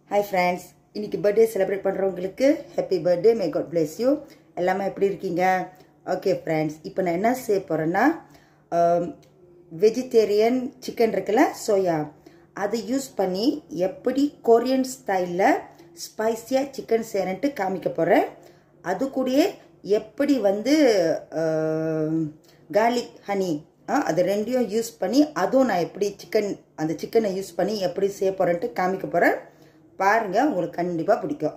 hi friends இன்னைக்கு birthday celebrate பண்ணுறவங்களுக்கு happy birthday may god bless you எல்லாமே எப்படி இருக்கீங்க ஓகே ஃப்ரெண்ட்ஸ் இப்போ நான் என்ன செய்ய போகிறேன்னா வெஜிடேரியன் சிக்கன் இருக்குல்ல சோயா அதை யூஸ் பண்ணி எப்படி கொரியன் ஸ்டைலில் ஸ்பைஸியாக சிக்கன் செய்கிறேன்ட்டு காமிக்க போகிறேன் அது கூடயே எப்படி வந்து கார்லிக் ஹனி அது ரெண்டையும் யூஸ் பண்ணி அதுவும் நான் எப்படி சிக்கன் அந்த சிக்கனை யூஸ் பண்ணி எப்படி செய்ய போகிறேன்ட்டு காமிக்க போகிறேன் பாருங்கள் உங்களுக்கு கண்டிப்பாக பிடிக்கும்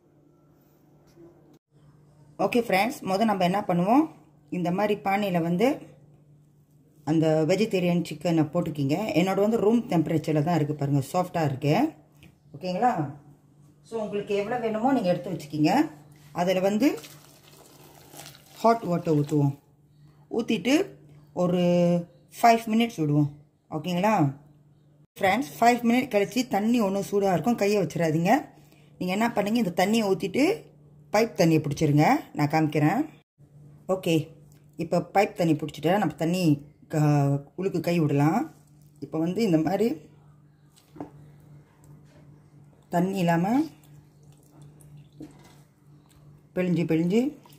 ஓகே ஃப்ரெண்ட்ஸ் முதல் நம்ம என்ன பண்ணுவோம் இந்த மாதிரி பானையில் வந்து அந்த வெஜிடேரியன் சிக்கனை போட்டுக்கிங்க என்னோட வந்து ரூம் டெம்பரேச்சரில் தான் இருக்குது பாருங்கள் சாஃப்டாக இருக்கு ஓகேங்களா ஸோ உங்களுக்கு எவ்வளோ வேணுமோ நீங்கள் எடுத்து வச்சுக்கிங்க அதில் வந்து ஹாட் வாட்டர் ஊற்றுவோம் ஊற்றிட்டு ஒரு ஃபைவ் மினிட்ஸ் விடுவோம் ஓகேங்களா ஃப்ரெண்ட்ஸ் ஃபைவ் மினிட் கழித்து தண்ணி ஒன்றும் சூடாக இருக்கும் கையை வச்சிடாதீங்க நீங்கள் என்ன பண்ணுங்க இந்த தண்ணியை ஊற்றிட்டு பைப் தண்ணியை பிடிச்சிருங்க நான் காமிக்கிறேன் ஓகே இப்போ பைப் தண்ணி பிடிச்சிட்டு நம்ம தண்ணி க உழுக்கு கை விடலாம் இப்போ வந்து இந்த மாதிரி தண்ணி இல்லாமல் பிழிஞ்சு பிழிஞ்சு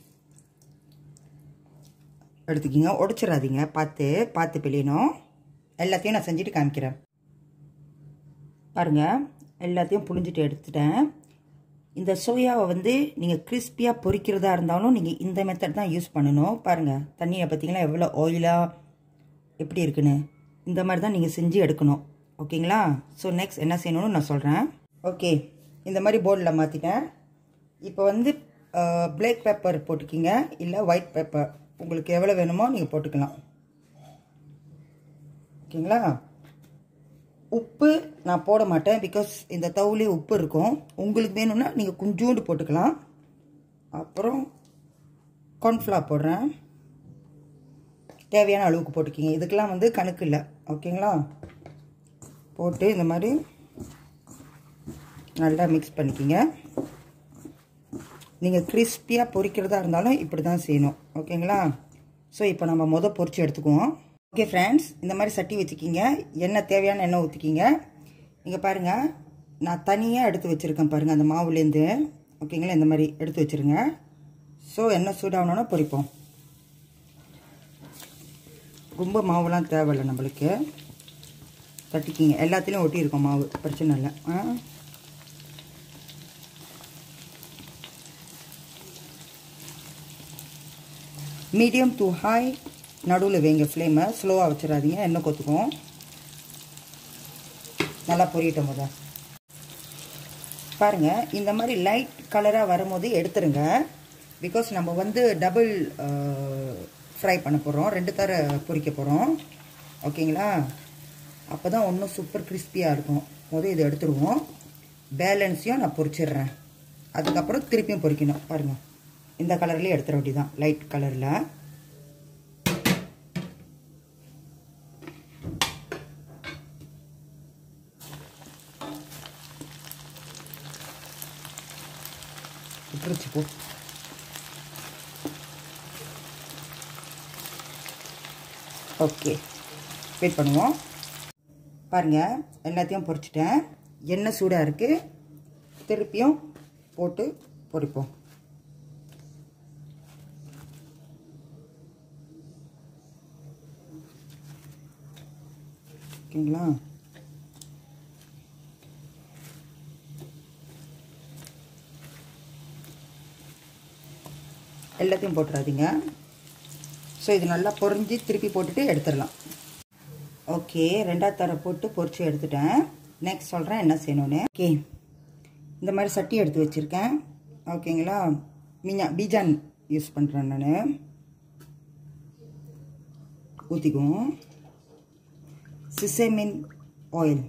எடுத்துக்கிங்க உடச்சிடாதீங்க பார்த்து பார்த்து பிழியணும் எல்லாத்தையும் நான் செஞ்சுட்டு காமிக்கிறேன் பாருங்கள் எல்லாத்தையும் புழிஞ்சிட்டு எடுத்துட்டேன் இந்த சோயாவை வந்து நீங்கள் கிறிஸ்பியாக பொரிக்கிறதா இருந்தாலும் நீங்கள் இந்த மெத்தட் தான் யூஸ் பண்ணணும் பாருங்கள் தண்ணியை பார்த்தீங்களா எவ்வளோ ஆயிலாக எப்படி இருக்குன்னு இந்த மாதிரி தான் நீங்கள் செஞ்சு எடுக்கணும் ஓகேங்களா ஸோ நெக்ஸ்ட் என்ன செய்யணும்னு நான் சொல்கிறேன் ஓகே இந்த மாதிரி போர்டில் மாற்றிட்டேன் இப்போ வந்து பிளாக் பேப்பர் போட்டுக்கிங்க இல்லை ஒயிட் பேப்பர் உங்களுக்கு எவ்வளோ வேணுமோ நீங்கள் போட்டுக்கலாம் ஓகேங்களா உப்பு நான் போட மாட்டேன் பிகாஸ் இந்த தவுலே உப்பு இருக்கும் உங்களுக்கு வேணும்னா நீங்கள் கொஞ்சோண்டு போட்டுக்கலாம் அப்புறம் கார்ன்ஃப்ளவர் போடுறேன் தேவையான அளவுக்கு போட்டுக்கிங்க இதுக்கெல்லாம் வந்து கணக்கு இல்லை ஓகேங்களா போட்டு இந்த மாதிரி நல்லா மிக்ஸ் பண்ணிக்கிங்க நீங்கள் கிறிஸ்பியாக பொரிக்கிறதா இருந்தாலும் இப்படி தான் செய்யணும் ஓகேங்களா ஸோ இப்போ நம்ம மொதல் பொரிச்சு எடுத்துக்குவோம் ஓகே ஃப்ரெண்ட்ஸ் இந்த மாதிரி சட்டி வச்சுக்கிங்க எண்ணெய் தேவையான எண்ணெய் ஊற்றிக்கிங்க இங்கே பாருங்கள் நான் தனியாக எடுத்து வச்சுருக்கேன் பாருங்கள் அந்த மாவுலேருந்து ஓகேங்களா இந்த மாதிரி எடுத்து வச்சுருங்க ஸோ எண்ணெய் சூடாகணுன்னா பொரிப்போம் ரொம்ப மாவுலாம் தேவையில்லை நம்மளுக்கு தட்டிக்கிங்க எல்லாத்துலேயும் ஒட்டியிருக்கோம் மாவு பிரச்சனை இல்லை ஆ மீடியம் டு ஹை நடுவில் வைங்க ஃப்ளேமை ஸ்லோவாக வச்சிடாதீங்க எண்ணெய் கொத்துக்கும் நல்லா பொரியட்டும் போத பாருங்கள் இந்த மாதிரி லைட் கலராக வரும்போது எடுத்துருங்க பிகாஸ் நம்ம வந்து டபுள் ஃப்ரை பண்ண போகிறோம் ரெண்டு தர பொரிக்க போகிறோம் ஓகேங்களா அப்போ தான் ஒன்றும் சூப்பர் கிறிஸ்பியாக இருக்கும் போது இதை எடுத்துருவோம் பேலன்ஸையும் நான் பொரிச்சிடுறேன் அதுக்கப்புறம் திருப்பியும் பொரிக்கணும் பாருங்கள் இந்த கலர்லேயே எடுத்துட வேண்டியதான் லைட் கலரில் விட்டுருச்சு போ ஓகே வெயிட் பண்ணுவோம் பாருங்கள் எல்லாத்தையும் பொரிச்சிட்டேன் எண்ணெய் சூடாக இருக்குது திருப்பியும் போட்டு பொரிப்போம் ஓகேங்களா எல்லாத்தையும் போட்டுறாதீங்க ஸோ இது நல்லா பொறிஞ்சு திருப்பி போட்டுட்டு எடுத்துடலாம் ஓகே ரெண்டாவது தர போட்டு பொறிச்சு எடுத்துட்டேன் நெக்ஸ்ட் சொல்கிறேன் என்ன செய்யணும்னு ஓகே இந்த மாதிரி சட்டி எடுத்து வச்சுருக்கேன் ஓகேங்களா மிஞ்சா பீஜான் யூஸ் பண்ணுறேன் நான் ஊற்றிக்குவோம் சிசேமின் ஆயில்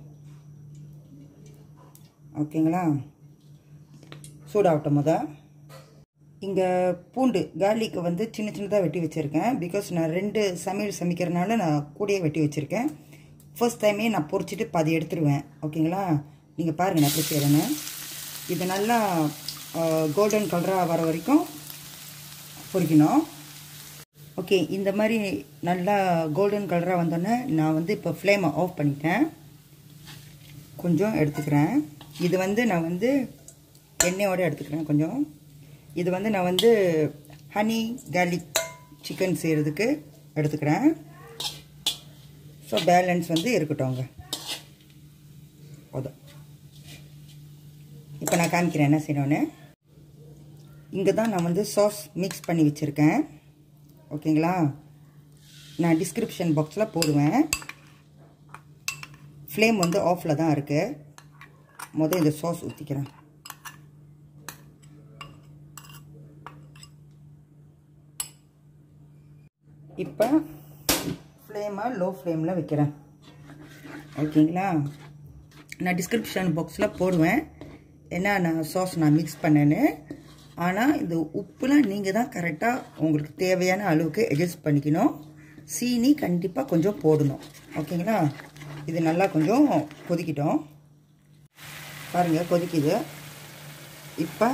ஓகேங்களா சூடாகட்டும் முத இங்கே பூண்டு கார்லிக்கு வந்து சின்ன சின்னதாக வெட்டி வச்சுருக்கேன் பிகாஸ் நான் ரெண்டு சமையல் சமைக்கிறனால நான் கூடயே வெட்டி வச்சுருக்கேன் ஃபர்ஸ்ட் டைமே நான் பொரிச்சிட்டு பாதி எடுத்துருவேன் ஓகேங்களா நீங்கள் பாருங்கள் நான் எப்படி செய்கிறேன்னு இது நல்லா கோல்டன் கலராக வர வரைக்கும் பொரிக்கணும் ஓகே இந்த மாதிரி நல்லா கோல்டன் கலராக வந்தோடனே நான் வந்து இப்போ ஃப்ளேமை ஆஃப் பண்ணிட்டேன் கொஞ்சம் எடுத்துக்கிறேன் இது வந்து நான் வந்து எண்ணெயோட எடுத்துக்கிறேன் கொஞ்சம் இது வந்து நான் வந்து ஹனி garlic சிக்கன் செய்கிறதுக்கு எடுத்துக்கிறேன் ஸோ பேலன்ஸ் வந்து இருக்கட்டும் அங்கே போதும் இப்போ நான் காமிக்கிறேன் என்ன செய்யணும்னு இங்கே தான் நான் வந்து சாஸ் மிக்ஸ் பண்ணி வச்சுருக்கேன் ஓகேங்களா நான் டிஸ்கிரிப்ஷன் பாக்ஸில் போடுவேன் ஃப்ளேம் வந்து ஆஃபில் தான் இருக்குது முதல் இந்த சாஸ் ஊற்றிக்கிறேன் இப்போ ஃப்ளேமை லோ ஃப்ளேமில் வைக்கிறேன் ஓகேங்களா நான் டிஸ்கிரிப்ஷன் பாக்ஸில் போடுவேன் என்ன நான் சாஸ் நான் மிக்ஸ் பண்ணேன்னு ஆனால் இந்த உப்புலாம் நீங்கள் தான் கரெக்டாக உங்களுக்கு தேவையான அளவுக்கு அட்ஜஸ்ட் பண்ணிக்கணும் சீனி கண்டிப்பாக கொஞ்சம் போடணும் ஓகேங்களா இது நல்லா கொஞ்சம் கொதிக்கிட்டோம் பாருங்கள் கொதிக்குது இப்போ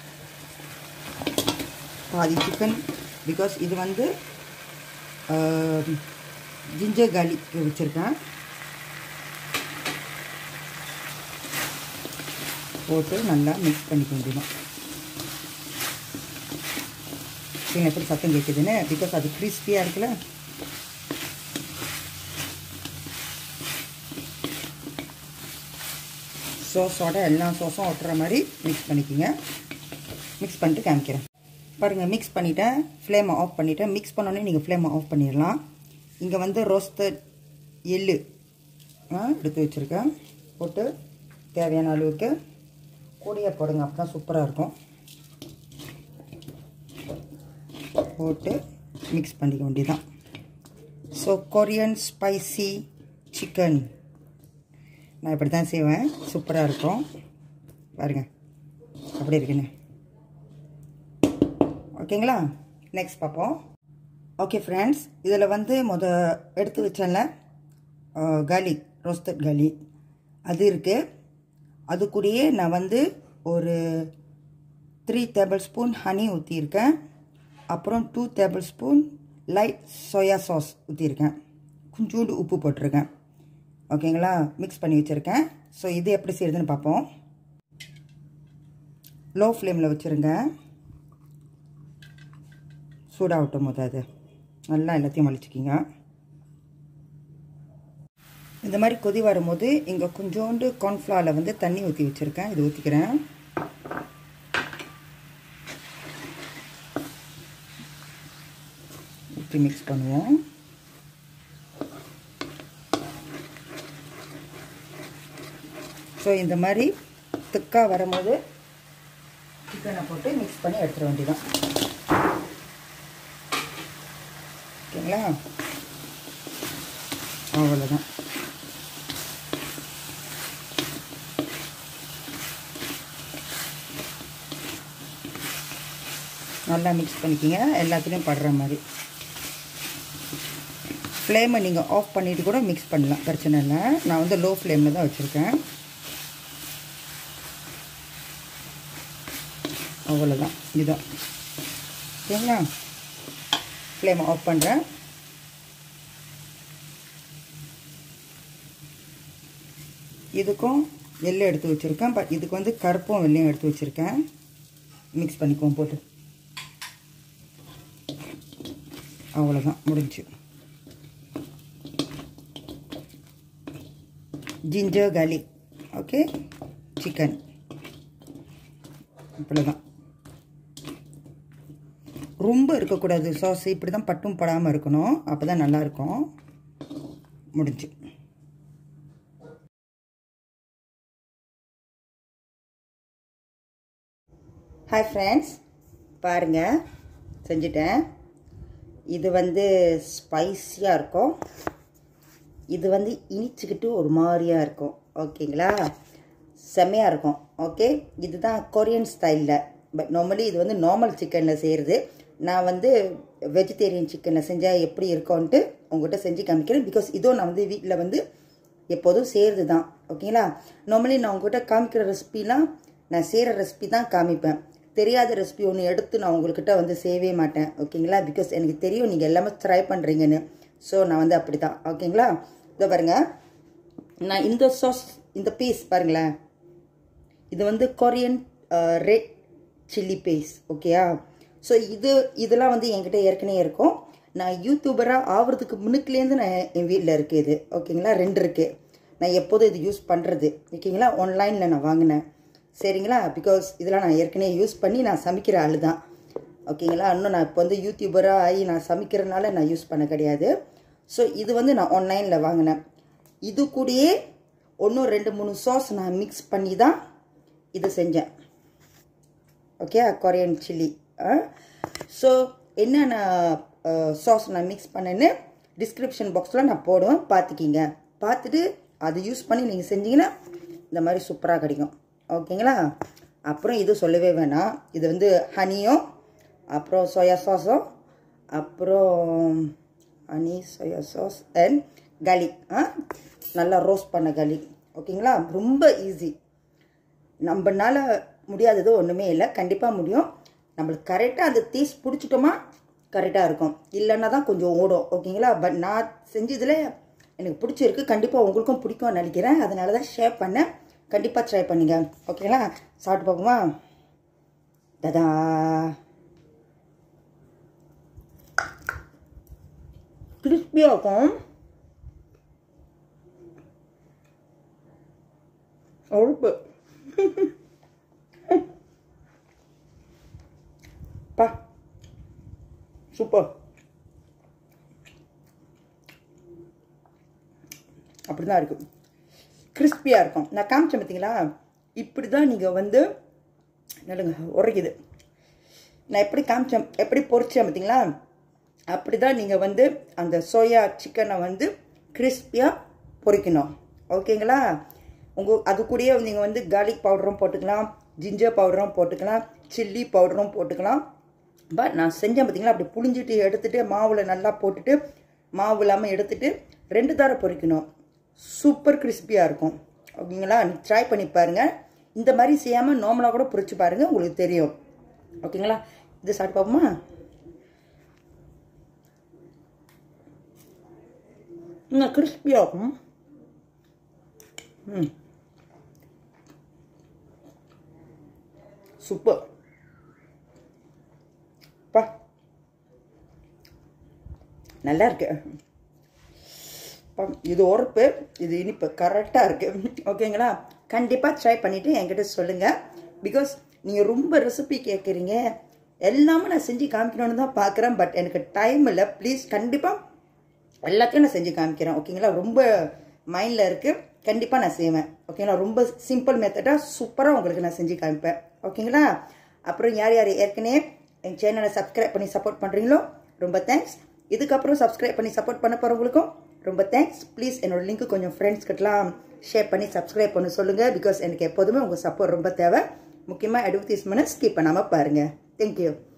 பாதி சிக்கன் பிகாஸ் இது வந்து ஜிஞ்சர் கார்லிக் வச்சுருக்கேன் போட்டு நல்லா மிக்ஸ் பண்ணிக்க வேண்டியதும் சின்ன எப்படி சத்தம் கேட்குதுன்னு பிகாஸ் அது கிறிஸ்பியாக இருக்குல்ல சோஸோட எல்லா சோஸும் ஒட்டுற மாதிரி மிக்ஸ் பண்ணிக்கோங்க மிக்ஸ் பண்ணிட்டு காமிக்கிறேன் பாருங்கள் மிக்ஸ் பண்ணிவிட்டேன் ஃப்ளேமை ஆஃப் பண்ணிவிட்டேன் மிக்ஸ் பண்ணோன்னே நீங்கள் ஃப்ளேமை ஆஃப் பண்ணிடலாம் இங்கே வந்து ரோஸ்டட் எள்ளு எடுத்து வச்சுருக்கேன் போட்டு தேவையான அளவுக்கு கூடிய போடுங்க அப்போ தான் சூப்பராக இருக்கும் போட்டு மிக்ஸ் பண்ணிக்க வேண்டியதான் ஸோ கொரியன் ஸ்பைசி சிக்கன் நான் இப்படி தான் செய்வேன் சூப்பராக இருக்கும் பாருங்க அப்படி இருக்குன்னு ஓகேங்களா நெக்ஸ்ட் பார்ப்போம் ஓகே ஃப்ரெண்ட்ஸ் இதில் வந்து முத எடுத்து வச்சேன்ல கார்லிக் ரோஸ்டட் கார்லிக் அது இருக்குது அது கூடயே நான் வந்து ஒரு த்ரீ டேபிள் ஸ்பூன் ஹனி ஊற்றியிருக்கேன் அப்புறம் two tablespoon light soya sauce ஊற்றிருக்கேன் கொஞ்சோண்டு உப்பு போட்டிருக்கேன் ஓகேங்களா மிக்ஸ் பண்ணி வச்சுருக்கேன் ஸோ இது எப்படி செய்யுதுன்னு பார்ப்போம் லோ ஃப்ளேமில் வச்சுருங்க சூடாகட்டும் போது அது நல்லா எல்லாத்தையும் வலிச்சிக்கிங்க இந்த மாதிரி கொதி வரும்போது இங்கே கொஞ்சோண்டு கார்ன்ஃப்ளவரில் வந்து தண்ணி ஊற்றி வச்சுருக்கேன் இது ஊற்றிக்கிறேன் ஊற்றி மிக்ஸ் பண்ணுவோம் ஸோ இந்த மாதிரி திக்காக வரும்போது சிக்கனை போட்டு மிக்ஸ் பண்ணி எடுத்துட வேண்டியதான் ஓகேங்களா அவ்வளோதான் நல்லா மிக்ஸ் பண்ணிக்கிங்க எல்லாத்துலேயும் படுற மாதிரி ஃப்ளேமை நீங்கள் ஆஃப் பண்ணிவிட்டு கூட மிக்ஸ் பண்ணலாம் பிரச்சனை இல்லை நான் வந்து லோ ஃப்ளேமில் தான் வச்சுருக்கேன் அவ்வளோதான் இதுதான் ஓகேங்களா ஃப்ளேமை ஆஃப் பண்ணுறேன் இதுக்கும் வெள்ளை எடுத்து வச்சுருக்கேன் பட் இதுக்கு வந்து கருப்பும் வெள்ளையும் எடுத்து வச்சுருக்கேன் மிக்ஸ் பண்ணிக்குவோம் போட்டு அவ்வளோதான் முடிஞ்சு ஜிஞ்சர் garlic ஓகே சிக்கன் இவ்வளோதான் ரொம்ப இருக்கக்கூடாது சாஸ் இப்படி தான் பட்டும் படாமல் இருக்கணும் அப்போ தான் நல்லாயிருக்கும் முடிஞ்சு ஹாய் ஃப்ரெண்ட்ஸ் பாருங்கள் செஞ்சுட்டேன் இது வந்து ஸ்பைஸியாக இருக்கும் இது வந்து இனிச்சுக்கிட்டு ஒரு மாதிரியாக இருக்கும் ஓகேங்களா செம்மையாக இருக்கும் ஓகே இதுதான் கொரியன் ஸ்டைலில் பட் நார்மலி இது வந்து நார்மல் சிக்கனில் செய்கிறது நான் வந்து வெஜிடேரியன் சிக்கனில் செஞ்சால் எப்படி இருக்கும்ன்ட்டு உங்கள்கிட்ட செஞ்சு காமிக்கிறேன் பிகாஸ் இதுவும் நான் வந்து வீட்டில் வந்து எப்போதும் செய்கிறது தான் ஓகேங்களா நார்மலி நான் உங்கள்கிட்ட காமிக்கிற ரெசிபிலாம் நான் செய்கிற ரெசிபி தான் காமிப்பேன் தெரியாத ரெசிபி ஒன்று எடுத்து நான் உங்கள்கிட்ட வந்து செய்யவே மாட்டேன் ஓகேங்களா பிகாஸ் எனக்கு தெரியும் நீங்கள் எல்லாமே ட்ரை பண்ணுறீங்கன்னு ஸோ நான் வந்து அப்படி தான் ஓகேங்களா இதோ பாருங்க நான் இந்த சாஸ் இந்த பீஸ் பாருங்களேன் இது வந்து கொரியன் ரெட் சில்லி பேஸ்ட் ஓகேயா ஸோ இது இதெல்லாம் வந்து என்கிட்ட ஏற்கனவே இருக்கும் நான் யூடியூபராக ஆகிறதுக்கு முன்னுக்குலேருந்து நான் என் வீட்டில் இருக்குது இது ஓகேங்களா ரெண்டு இருக்குது நான் எப்போதும் இது யூஸ் பண்ணுறது ஓகேங்களா ஆன்லைனில் நான் வாங்கினேன் சரிங்களா பிகாஸ் இதெல்லாம் நான் ஏற்கனவே யூஸ் பண்ணி நான் சமைக்கிற ஆள் தான் ஓகேங்களா இன்னும் நான் இப்போ வந்து யூடியூபராக ஆகி நான் சமைக்கிறதுனால நான் யூஸ் பண்ண கிடையாது ஸோ இது வந்து நான் ஆன்லைனில் வாங்கினேன் இது கூடயே ஒன்றும் ரெண்டு மூணு சாஸ் நான் மிக்ஸ் பண்ணி தான் இது செஞ்சேன் ஓகே கொரியன் சில்லி ஸோ என்னென்ன சாஸ் நான் மிக்ஸ் பண்ணேன்னு டிஸ்கிரிப்ஷன் பாக்ஸில் நான் போடுவேன் பார்த்துக்கிங்க பார்த்துட்டு அதை யூஸ் பண்ணி நீங்கள் செஞ்சீங்கன்னா இந்த மாதிரி சூப்பராக கிடைக்கும் ஓகேங்களா அப்புறம் இது சொல்லவே வேணாம் இது வந்து ஹனியும் அப்புறம் சோயா சாஸும் அப்புறம் honey soya sauce and garlic ஆ நல்லா ரோஸ்ட் பண்ண கலிக் ஓகேங்களா ரொம்ப ஈஸி நம்மனால முடியாதது ஒன்றுமே இல்லை கண்டிப்பாக முடியும் நம்மளுக்கு கரெக்டாக அந்த தீஸ் பிடிச்சிட்டோமா கரெக்டாக இருக்கும் இல்லைன்னா தான் கொஞ்சம் ஓடும் ஓகேங்களா பட் நான் செஞ்சதில் எனக்கு பிடிச்சிருக்கு கண்டிப்பாக உங்களுக்கும் பிடிக்கும்னு நினைக்கிறேன் அதனால தான் ஷேர் பண்ணேன் கண்டிப்பாக ட்ரை பண்ணுங்க ஓகேங்களா சாப்பிட்டு பார்க்குமா ததா கிறிஸ்பியாக இருக்கும் உழுப்பு பா சூப்பர் அப்படிதான் இருக்கும் கிறிஸ்பியாக இருக்கும் நான் காமிச்சேன் பார்த்தீங்களா இப்படி தான் நீங்கள் வந்து நடுங்க உரைக்குது நான் எப்படி காமிச்சேன் எப்படி பொரிச்சேன் பார்த்தீங்களா அப்படி தான் நீங்கள் வந்து அந்த சோயா சிக்கனை வந்து கிறிஸ்பியாக பொரிக்கணும் ஓகேங்களா உங்கள் அது கூடயே நீங்கள் வந்து கார்லிக் பவுடரும் போட்டுக்கலாம் ஜிஞ்சர் பவுடரும் போட்டுக்கலாம் சில்லி பவுடரும் போட்டுக்கலாம் பட் நான் செஞ்சேன் பார்த்தீங்களா அப்படி புளிஞ்சிட்டு எடுத்துட்டு மாவில் நல்லா போட்டுட்டு மாவு இல்லாமல் எடுத்துட்டு ரெண்டு தரம் பொரிக்கணும் சூப்பர் கிறிஸ்பியாக இருக்கும் ஓகேங்களா ட்ரை பண்ணி பாருங்கள் இந்த மாதிரி செய்யாமல் நார்மலாக கூட பொரிச்சு பாருங்கள் உங்களுக்கு தெரியும் ஓகேங்களா இது சாப்பிட்டு பார்ப்போமா இன்னும் கிறிஸ்பியாக இருக்கும் ம் சூப்பர் பா நல்லா இருக்கு இது உரப்பு இது இனிப்பு கரெக்டாக இருக்குது ஓகேங்களா கண்டிப்பாக ட்ரை பண்ணிவிட்டு என்கிட்ட சொல்லுங்கள் பிகாஸ் நீங்கள் ரொம்ப ரெசிபி கேட்குறீங்க எல்லாமே நான் செஞ்சு காமிக்கணும்னு தான் பார்க்குறேன் பட் எனக்கு டைம் இல்லை ப்ளீஸ் கண்டிப்பாக எல்லாத்தையும் நான் செஞ்சு காமிக்கிறேன் ஓகேங்களா ரொம்ப மைண்டில் இருக்குது கண்டிப்பாக நான் செய்வேன் ஓகேங்களா ரொம்ப சிம்பிள் மெத்தடாக சூப்பராக உங்களுக்கு நான் செஞ்சு காமிப்பேன் ஓகேங்களா அப்புறம் யார் யார் ஏற்கனவே என் சேனலை சப்ஸ்கிரைப் பண்ணி சப்போர்ட் பண்ணுறீங்களோ ரொம்ப தேங்க்ஸ் இதுக்கப்புறம் சப்ஸ்கிரைப் பண்ணி சப்போர்ட் பண்ண போகிறவங்களுக்கும் ரொம்ப தேங்க்ஸ் ப்ளீஸ் என்னோட லிங்க் கொஞ்சம் ஃப்ரெண்ட்ஸ்கிட்டலாம் ஷேர் பண்ணி சப்ஸ்கிரைப் பண்ண சொல்லுங்கள் பிகாஸ் எனக்கு எப்போதுமே உங்கள் சப்போர்ட் ரொம்ப தேவை முக்கியமாக அட்வர்டைஸ்மெண்ட்டை ஸ்கிப் பண்ணாமல் பாருங்கள் தேங்க்யூ